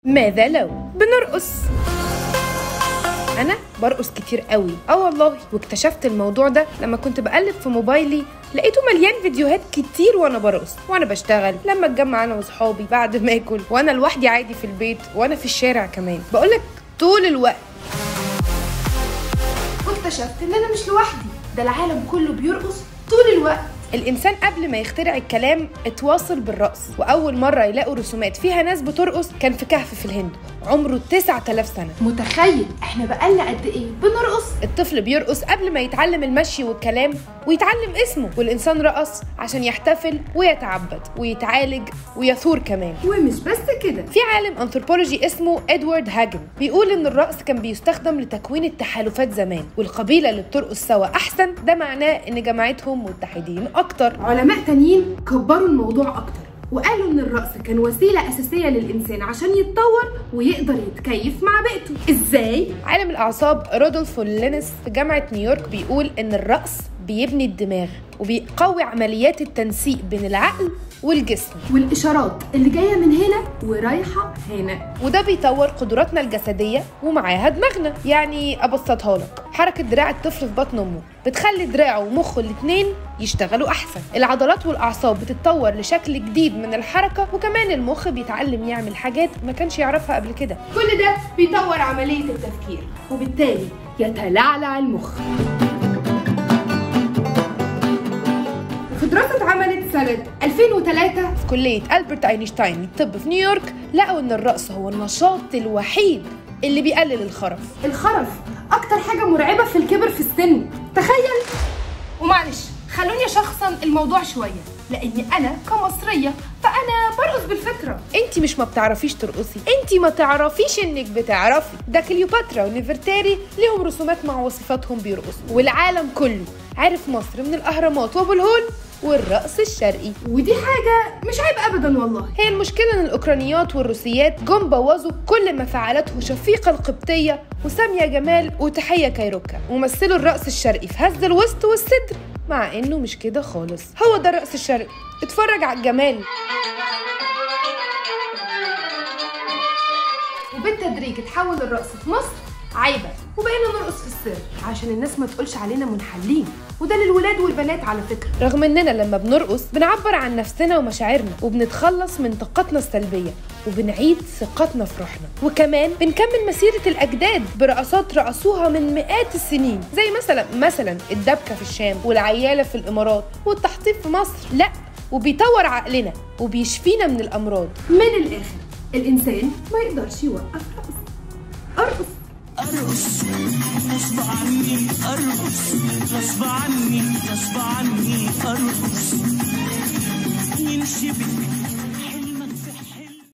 ماذا لو بنرقص انا برقص كتير قوي اه والله واكتشفت الموضوع ده لما كنت بقلب في موبايلي لقيته مليان فيديوهات كتير وانا برقص وانا بشتغل لما اتجمع انا واصحابي بعد ما اكل وانا لوحدي عادي في البيت وانا في الشارع كمان بقولك طول الوقت واكتشفت ان انا مش لوحدي ده العالم كله بيرقص طول الوقت الإنسان قبل ما يخترع الكلام اتواصل بالرقص وأول مرة يلاقوا رسومات فيها ناس بترقص كان في كهف في الهند عمره 9000 سنة متخيل احنا بقالنا قد ايه بنرقص الطفل بيرقص قبل ما يتعلم المشي والكلام ويتعلم اسمه والإنسان رقص عشان يحتفل ويتعبد ويتعالج ويثور كمان ومش بس كده في عالم انثروبولوجي اسمه ادوارد هاجن بيقول ان الرقص كان بيستخدم لتكوين التحالفات زمان والقبيله اللي بترقص سوا احسن ده معناه ان جماعتهم متحدين اكتر علماء تانيين كبروا الموضوع اكتر وقالوا ان الرقص كان وسيله اساسيه للانسان عشان يتطور ويقدر يتكيف مع بيئته ازاي عالم الاعصاب رودولف لينس في جامعه نيويورك بيقول ان الرقص بيبني الدماغ وبيقوي عمليات التنسيق بين العقل والجسم والاشارات اللي جايه من هنا ورايحه هنا وده بيطور قدراتنا الجسدية ومعاها دماغنا يعني أبسطها لك حركة دراع الطفل في بطن أمه بتخلي دراعه ومخه الاتنين يشتغلوا أحسن العضلات والأعصاب بتتطور لشكل جديد من الحركة وكمان المخ بيتعلم يعمل حاجات ما كانش يعرفها قبل كده كل ده بيطور عمليه التفكير وبالتالي يتلعلع المخ في دراسة اتعملت سنة 2003 في كلية ألبرت أينشتاين للطب في نيويورك لقوا إن الرقص هو النشاط الوحيد اللي بيقلل الخرف الخرف أكتر حاجة مرعبة في الكبر في السن تخيل ومعلش خلوني أشخصن الموضوع شوية لأني أنا كمصرية فأنا برقص بالفطرة انت مش ما بتعرفيش ترقصي انت ما تعرفيش انك بتعرفي ده كليوباترا ونفرتاري ليهم رسومات مع وصفاتهم بيرقصوا والعالم كله عارف مصر من الاهرامات وابو الهول والرقص الشرقي ودي حاجة مش عيب أبدا والله هي المشكلة ان الاوكرانيات والروسيات جم بوظوا كل ما فعلته شفيقة القبطية وسامية جمال وتحية كايروكا ومثلوا الرقص الشرقي في هز الوسط والصدر مع انه مش كده خالص هو ده الرقص الشرقي اتفرج على الجمال وبالتدريج اتحول الرقص في مصر عيبة وبقينا نرقص في السر عشان الناس ما تقولش علينا منحلين وده للولاد والبنات على فكرة رغم اننا لما بنرقص بنعبر عن نفسنا ومشاعرنا وبنتخلص من طاقتنا السلبيه وبنعيد ثقتنا في روحنا وكمان بنكمل مسيره الاجداد برقصات رقصوها من مئات السنين زي مثلا مثلا الدبكه في الشام والعياله في الامارات والتحطيب في مصر لا وبيطور عقلنا وبيشفينا من الامراض من الآخر الإنسان ما يقدرش يوقف رقص أرقص ارقص غصب عني ارقص غصب عني غصب عني ارقص ينشبك